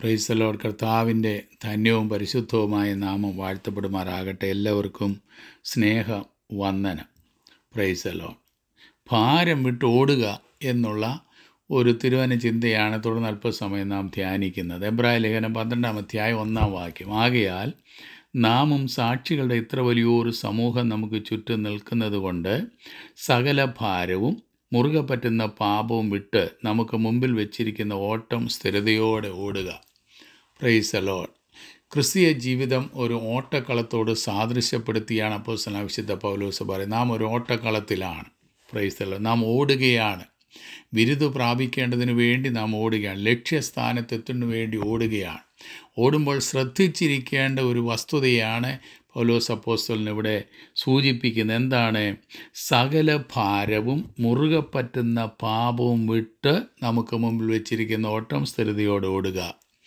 പ്രൈസലോഡ് കർത്താവിൻ്റെ ധന്യവും പരിശുദ്ധവുമായ നാമം വാഴ്ത്തപ്പെടുമാറാകട്ടെ എല്ലാവർക്കും സ്നേഹ വന്ദനം പ്രൈസലോഡ് ഭാരം വിട്ട് ഓടുക എന്നുള്ള ഒരു തിരുവന ചിന്തയാണ് തുടർന്ന് അല്പസമയം നാം ധ്യാനിക്കുന്നത് എബ്രായ ലേഖനം പന്ത്രണ്ടാം അധ്യായം ഒന്നാം വാക്യം ആകയാൽ നാമും സാക്ഷികളുടെ ഇത്ര വലിയൊരു സമൂഹം നമുക്ക് ചുറ്റും നിൽക്കുന്നത് കൊണ്ട് സകല ഭാരവും മുറുകെ പറ്റുന്ന പാപവും വിട്ട് നമുക്ക് മുമ്പിൽ വെച്ചിരിക്കുന്ന ഓട്ടം സ്ഥിരതയോടെ ഓടുക പ്രൈസ് അലോഡ് ക്രിസ്തീയ ജീവിതം ഒരു ഓട്ടക്കളത്തോട് സാദൃശ്യപ്പെടുത്തിയാണ് അപ്പോൾ വിശുദ്ധ പൗലോസ് പറയുന്നത് നാം ഒരു ഓട്ടക്കളത്തിലാണ് പ്രൈസ് അലോ നാം ഓടുകയാണ് ബിരുദ് പ്രാപിക്കേണ്ടതിന് വേണ്ടി നാം ഓടുകയാണ് ലക്ഷ്യസ്ഥാനത്തെത്തുന്നതിന് വേണ്ടി ഓടുകയാണ് ഓടുമ്പോൾ ശ്രദ്ധിച്ചിരിക്കേണ്ട ഒരു വസ്തുതയാണ് പൗലോസ് അപ്പോസ്റ്റലിന് ഇവിടെ സൂചിപ്പിക്കുന്നത് എന്താണ് സകല ഭാരവും മുറുകെ പറ്റുന്ന പാപവും വിട്ട് നമുക്ക് മുമ്പിൽ വെച്ചിരിക്കുന്ന ഓട്ടം സ്ഥിരതയോടെ ഓടുക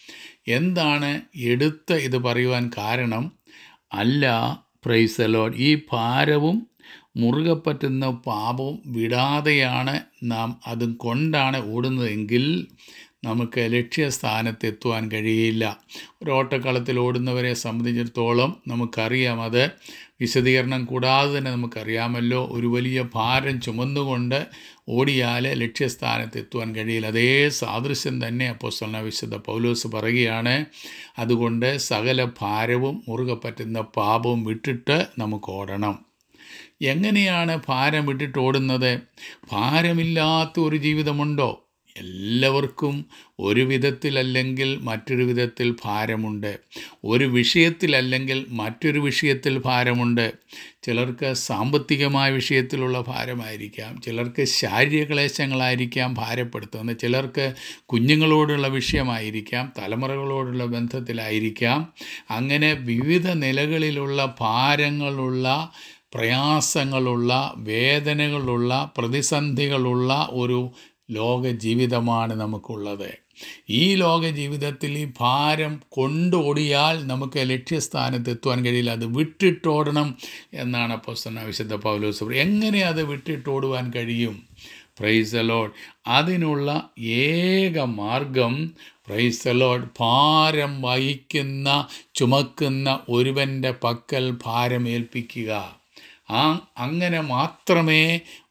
എന്താണ് എടുത്ത് ഇത് പറയുവാൻ കാരണം അല്ല പ്രൈസലോഡ് ഈ ഭാരവും മുറുകെ പറ്റുന്ന പാപവും വിടാതെയാണ് നാം അതും കൊണ്ടാണ് ഓടുന്നതെങ്കിൽ നമുക്ക് ലക്ഷ്യസ്ഥാനത്ത് എത്തുവാൻ കഴിയില്ല ഒരു ഓട്ടക്കളത്തിൽ ഓടുന്നവരെ സംബന്ധിച്ചിടത്തോളം നമുക്കറിയാം അത് വിശദീകരണം കൂടാതെ തന്നെ നമുക്കറിയാമല്ലോ ഒരു വലിയ ഭാരം ചുമന്നുകൊണ്ട് ഓടിയാൽ ലക്ഷ്യസ്ഥാനത്ത് എത്തുവാൻ കഴിയില്ല അതേ സാദൃശ്യം തന്നെ അപ്പോസ്തലന വിശുദ്ധ പൗലോസ് പറയുകയാണ് അതുകൊണ്ട് സകല ഭാരവും മുറുകെ പറ്റുന്ന പാപവും വിട്ടിട്ട് നമുക്ക് ഓടണം എങ്ങനെയാണ് ഭാരം വിട്ടിട്ട് ഓടുന്നത് ഭാരമില്ലാത്ത ഒരു ജീവിതമുണ്ടോ എല്ലാവർക്കും ഒരു വിധത്തിലല്ലെങ്കിൽ മറ്റൊരു വിധത്തിൽ ഭാരമുണ്ട് ഒരു വിഷയത്തിലല്ലെങ്കിൽ മറ്റൊരു വിഷയത്തിൽ ഭാരമുണ്ട് ചിലർക്ക് സാമ്പത്തികമായ വിഷയത്തിലുള്ള ഭാരമായിരിക്കാം ചിലർക്ക് ശാരീരിക ക്ലേശങ്ങളായിരിക്കാം ഭാരപ്പെടുത്തുന്നത് ചിലർക്ക് കുഞ്ഞുങ്ങളോടുള്ള വിഷയമായിരിക്കാം തലമുറകളോടുള്ള ബന്ധത്തിലായിരിക്കാം അങ്ങനെ വിവിധ നിലകളിലുള്ള ഭാരങ്ങളുള്ള പ്രയാസങ്ങളുള്ള വേദനകളുള്ള പ്രതിസന്ധികളുള്ള ഒരു ലോക ജീവിതമാണ് നമുക്കുള്ളത് ഈ ലോക ജീവിതത്തിൽ ഈ ഭാരം കൊണ്ടോടിയാൽ നമുക്ക് ലക്ഷ്യസ്ഥാനത്ത് എത്തുവാൻ കഴിയില്ല അത് വിട്ടിട്ടോടണം എന്നാണ് അപ്പോസ്തലനായ വിശുദ്ധ പൗലോസ് പറയുന്നത്. എങ്ങനെ അത് വിട്ടിട്ടോടുവാൻ കഴിയും പ്രൈസ് അലോഡ് അതിനുള്ള ഏക മാർഗം പ്രൈസ് അലോഡ് ഭാരം വഹിക്കുന്ന ചുമക്കുന്ന ഒരുവൻ്റെ പക്കൽ ഭാരം ഏൽപ്പിക്കുക ആ അങ്ങനെ മാത്രമേ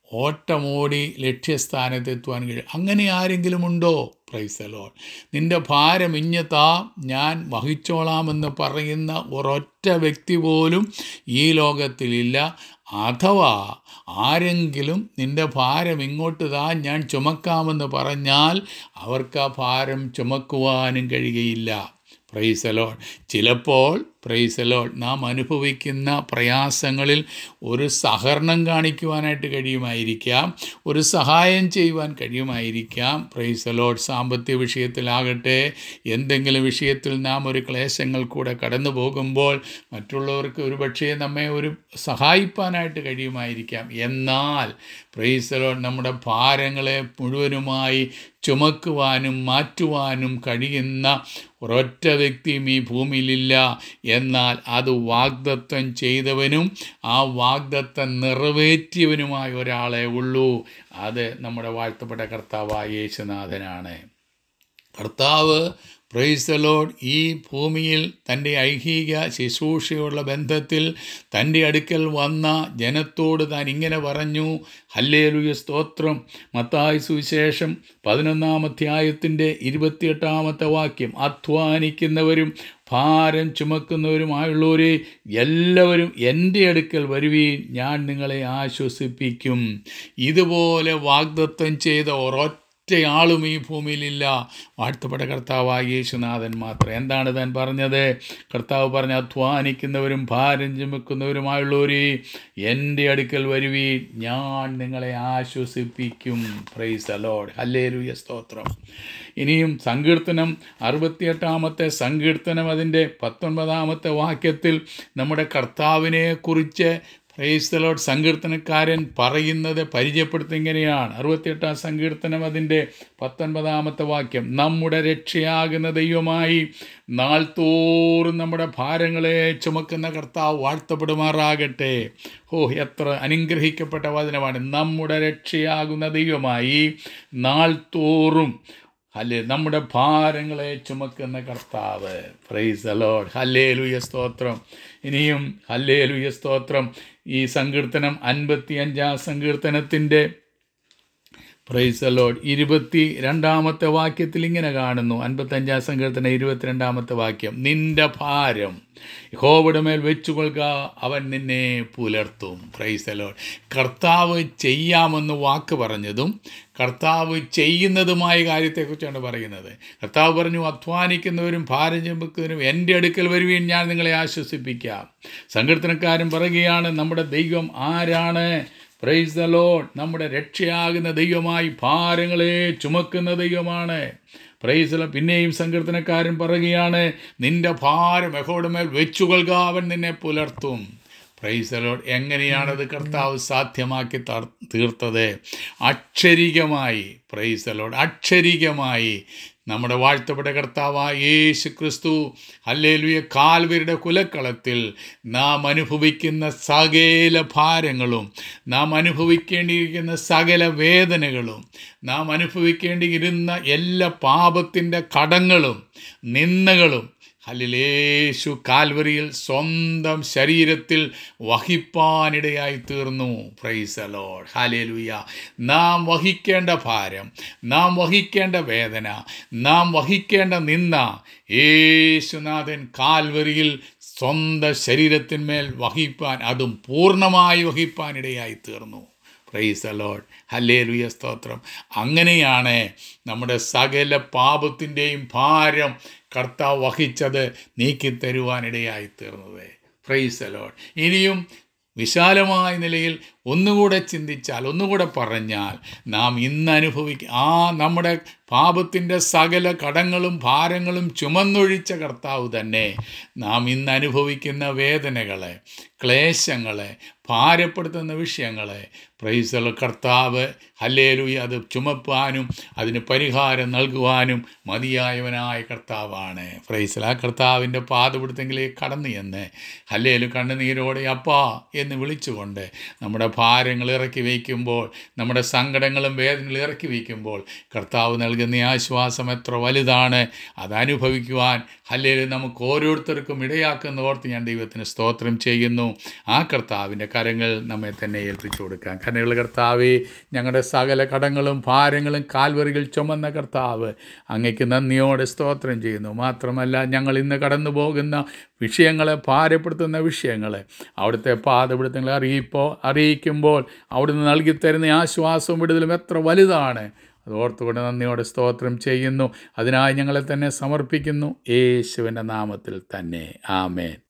ഓട്ടമോടി ലക്ഷ്യസ്ഥാനത്തെത്തുവാൻ കഴിയും അങ്ങനെ ആരെങ്കിലും ഉണ്ടോ പ്രൈസലോൺ നിന്റെ ഭാരം ഇഞ്ഞത്താ ഞാൻ വഹിച്ചോളാമെന്ന് പറയുന്ന ഒരൊറ്റ വ്യക്തി പോലും ഈ ലോകത്തിലില്ല അഥവാ ആരെങ്കിലും നിന്റെ ഭാരം ഇങ്ങോട്ട് താ ഞാൻ ചുമക്കാമെന്ന് പറഞ്ഞാൽ അവർക്ക് ആ ഭാരം ചുമക്കുവാനും കഴിയുകയില്ല പ്രൈസലോൺ ചിലപ്പോൾ പ്രൈസലോൺ നാം അനുഭവിക്കുന്ന പ്രയാസങ്ങളിൽ ഒരു സഹകരണം കാണിക്കുവാനായിട്ട് കഴിയുമായിരിക്കാം ഒരു സഹായം ചെയ്യുവാൻ കഴിയുമായിരിക്കാം പ്രൈസലോഡ് സാമ്പത്തിക വിഷയത്തിലാകട്ടെ എന്തെങ്കിലും വിഷയത്തിൽ നാം ഒരു ക്ലേശങ്ങൾ കൂടെ കടന്നു പോകുമ്പോൾ മറ്റുള്ളവർക്ക് ഒരു പക്ഷേ നമ്മെ ഒരു സഹായിപ്പാനായിട്ട് കഴിയുമായിരിക്കാം എന്നാൽ പ്രൈസലോഡ് നമ്മുടെ ഭാരങ്ങളെ മുഴുവനുമായി ചുമക്കുവാനും മാറ്റുവാനും കഴിയുന്ന ഒരൊറ്റ വ്യക്തിയും ഈ ഭൂമിയിലില്ല എന്നാൽ അത് വാഗ്ദത്വം ചെയ്തവനും ആ വാഗ്ദത്വം നിറവേറ്റിയവനുമായ ഒരാളെ ഉള്ളൂ അത് നമ്മുടെ വാഴ്ത്തപ്പെട്ട കർത്താവായ യേശുനാഥനാണ് കർത്താവ് പ്രൈസലോഡ് ഈ ഭൂമിയിൽ തൻ്റെ ഐഹിക ശുശ്രൂഷയുള്ള ബന്ധത്തിൽ തൻ്റെ അടുക്കൽ വന്ന ജനത്തോട് താൻ ഇങ്ങനെ പറഞ്ഞു ഹല്ലേലുയ സ്തോത്രം മത്തായി സുവിശേഷം പതിനൊന്നാം അധ്യായത്തിൻ്റെ ഇരുപത്തിയെട്ടാമത്തെ വാക്യം അധ്വാനിക്കുന്നവരും ഭാരം ചുമക്കുന്നവരുമായുള്ളവരെ എല്ലാവരും എൻ്റെ അടുക്കൽ വരുവീൻ ഞാൻ നിങ്ങളെ ആശ്വസിപ്പിക്കും ഇതുപോലെ വാഗ്ദത്വം ചെയ്ത ഒരൊറ്റ ഒറ്റയാളും ഈ ഭൂമിയിലില്ല വാഴ്ത്തപ്പെട്ട കർത്താവായ യേശുനാഥൻ മാത്രം എന്താണ് താൻ പറഞ്ഞത് കർത്താവ് പറഞ്ഞ അധ്വാനിക്കുന്നവരും ഭാരം ചുമക്കുന്നവരുമായുള്ളവരെ എൻ്റെ അടുക്കൽ വരുവീ ഞാൻ നിങ്ങളെ ആശ്വസിപ്പിക്കും പ്രൈസ് അലോഡ് ഹല്ലേലൂയ സ്തോത്രം ഇനിയും സങ്കീർത്തനം അറുപത്തിയെട്ടാമത്തെ സങ്കീർത്തനം അതിൻ്റെ പത്തൊൻപതാമത്തെ വാക്യത്തിൽ നമ്മുടെ കർത്താവിനെ കുറിച്ച് പ്രൈസ്തലോട് സങ്കീർത്തനക്കാരൻ പറയുന്നത് പരിചയപ്പെടുത്തുന്നത് ഇങ്ങനെയാണ് അറുപത്തിയെട്ടാം സങ്കീർത്തനം അതിൻ്റെ പത്തൊൻപതാമത്തെ വാക്യം നമ്മുടെ രക്ഷയാകുന്ന ദൈവമായി നാൾ തോറും നമ്മുടെ ഭാരങ്ങളെ ചുമക്കുന്ന കർത്താവ് വാഴ്ത്തപ്പെടുമാറാകട്ടെ ഓ എത്ര അനുഗ്രഹിക്കപ്പെട്ട വചനമാണ് നമ്മുടെ രക്ഷയാകുന്ന ദൈവമായി നാൾ തോറും ഹല്ലേ നമ്മുടെ ഭാരങ്ങളെ ചുമക്കുന്ന കർത്താവ് പ്രൈസ് അലോഡ് ഹല്ലേ ലുയ സ്തോത്രം ഇനിയും ഹല്ലേ ലുയ സ്തോത്രം ഈ സങ്കീർത്തനം അൻപത്തി അഞ്ചാം സങ്കീർത്തനത്തിൻ്റെ പ്രൈസ് അലോഡ് ഇരുപത്തി രണ്ടാമത്തെ വാക്യത്തിൽ ഇങ്ങനെ കാണുന്നു അൻപത്തഞ്ചാം സങ്കീർത്തന ഇരുപത്തിരണ്ടാമത്തെ വാക്യം നിന്റെ ഭാരം യഹോവയുടെ മേൽ വെച്ചുകൊള്ളുക അവൻ നിന്നെ പുലർത്തും പ്രൈസ് അലോഡ് കർത്താവ് ചെയ്യാമെന്ന് വാക്ക് പറഞ്ഞതും കർത്താവ് ചെയ്യുന്നതുമായ കാര്യത്തെക്കുറിച്ചാണ് പറയുന്നത് കർത്താവ് പറഞ്ഞു അധ്വാനിക്കുന്നവരും ഭാരം ചുമക്കുന്നവരും എൻ്റെ അടുക്കൽ വരുവീൻ ഞാൻ നിങ്ങളെ ആശ്വസിപ്പിക്കാം സങ്കീർത്തനക്കാരൻ പറയുകയാണ് നമ്മുടെ ദൈവം ആരാണ് പ്രൈസ് ദ ലോഡ് നമ്മുടെ രക്ഷയാകുന്ന ദൈവമായി ഭാരങ്ങളെ ചുമക്കുന്ന ദൈവമാണ് പ്രൈസ് പിന്നെയും സങ്കീർത്തനക്കാരൻ പറയുകയാണ് നിന്റെ ഭാരം യഹോയുടെ മേൽ വെച്ചുകൊള്ളുക അവൻ നിന്നെ പുലർത്തും പ്രൈസ് ലോഡ് എങ്ങനെയാണത് കർത്താവ് സാധ്യമാക്കി തർ- തീർത്തത് അക്ഷരികമായി പ്രൈസ് ലോഡ് അക്ഷരികമായി നമ്മുടെ വാഴ്ത്തപ്പെട്ട കർത്താവായ യേശു ക്രിസ്തു ഹല്ലേലുയ കാൽവരുടെ കുലക്കളത്തിൽ നാം അനുഭവിക്കുന്ന സകല ഭാരങ്ങളും നാം അനുഭവിക്കേണ്ടിയിരിക്കുന്ന സകല വേദനകളും നാം അനുഭവിക്കേണ്ടിയിരുന്ന എല്ലാ പാപത്തിൻ്റെ കടങ്ങളും നിന്ദകളും ഹല്ലേശു കാൽവറിയിൽ സ്വന്തം ശരീരത്തിൽ വഹിപ്പാനിടയായി തീർന്നു പ്രൈസ് അലോഡ് ഹാലേലുയ നാം വഹിക്കേണ്ട ഭാരം നാം വഹിക്കേണ്ട വേദന നാം വഹിക്കേണ്ട നിന്ന യേശുനാഥൻ കാൽവറിയിൽ സ്വന്തം ശരീരത്തിന്മേൽ വഹിപ്പാൻ അതും പൂർണ്ണമായി വഹിപ്പാനിടയായി തീർന്നു പ്രൈസ് അലോഡ് ഹല്ലേ ലുയ സ്തോത്രം അങ്ങനെയാണ് നമ്മുടെ സകല പാപത്തിൻ്റെയും ഭാരം കർത്താവ് വഹിച്ചത് നീക്കിത്തരുവാനിടയായി തീർന്നത് പ്രൈസ് അലോഡ് ഇനിയും വിശാലമായ നിലയിൽ ഒന്നുകൂടെ ചിന്തിച്ചാൽ ഒന്നുകൂടെ പറഞ്ഞാൽ നാം ഇന്ന് അനുഭവിക്ക ആ നമ്മുടെ പാപത്തിൻ്റെ സകല കടങ്ങളും ഭാരങ്ങളും ചുമന്നൊഴിച്ച കർത്താവ് തന്നെ നാം ഇന്ന് അനുഭവിക്കുന്ന വേദനകളെ ക്ലേശങ്ങളെ ഭാരപ്പെടുത്തുന്ന വിഷയങ്ങളെ പ്രൈസല കർത്താവ് ഹല്ലേലൂയ അത് ചുമപ്പാനും അതിന് പരിഹാരം നൽകുവാനും മതിയായവനായ കർത്താവാണ് പ്രൈസൽ ആ കർത്താവിൻ്റെ പാതപിടുത്തെങ്കിലേക്ക് കടന്നു എന്ന് ഹല്ലേലു കണ്ണുനീരോടെ അപ്പാ എന്ന് വിളിച്ചുകൊണ്ട് നമ്മുടെ ഭാരങ്ങൾ ഇറക്കി വയ്ക്കുമ്പോൾ നമ്മുടെ സങ്കടങ്ങളും വേദനകളും ഇറക്കി വയ്ക്കുമ്പോൾ കർത്താവ് നൽകുന്ന ഈ ആശ്വാസം എത്ര വലുതാണ് അത് അനുഭവിക്കുവാൻ അല്ലെങ്കിൽ നമുക്ക് ഓരോരുത്തർക്കും ഇടയാക്കുന്ന ഓർത്ത് ഞാൻ ദൈവത്തിന് സ്തോത്രം ചെയ്യുന്നു ആ കർത്താവിൻ്റെ കരങ്ങൾ നമ്മെ തന്നെ ഏൽപ്പിച്ചു കൊടുക്കാം കരങ്ങൾ കർത്താവേ ഞങ്ങളുടെ സകല കടങ്ങളും ഭാരങ്ങളും കാൽവറികൾ ചുമന്ന കർത്താവ് അങ്ങയ്ക്ക് നന്ദിയോടെ സ്തോത്രം ചെയ്യുന്നു മാത്രമല്ല ഞങ്ങൾ ഇന്ന് കടന്നു പോകുന്ന വിഷയങ്ങളെ ഭാരപ്പെടുത്തുന്ന വിഷയങ്ങളെ അവിടുത്തെ പാതപിടുത്തങ്ങളെ അറിയിപ്പോ അറിയിക്കുമ്പോൾ അവിടുന്ന് നൽകിത്തരുന്ന ആശ്വാസവും വിടുതലും എത്ര വലുതാണ് അത് ഓർത്തുകൊണ്ട് നന്ദിയോടെ സ്തോത്രം ചെയ്യുന്നു അതിനായി ഞങ്ങളെ തന്നെ സമർപ്പിക്കുന്നു യേശുവിൻ്റെ നാമത്തിൽ തന്നെ ആമേൻ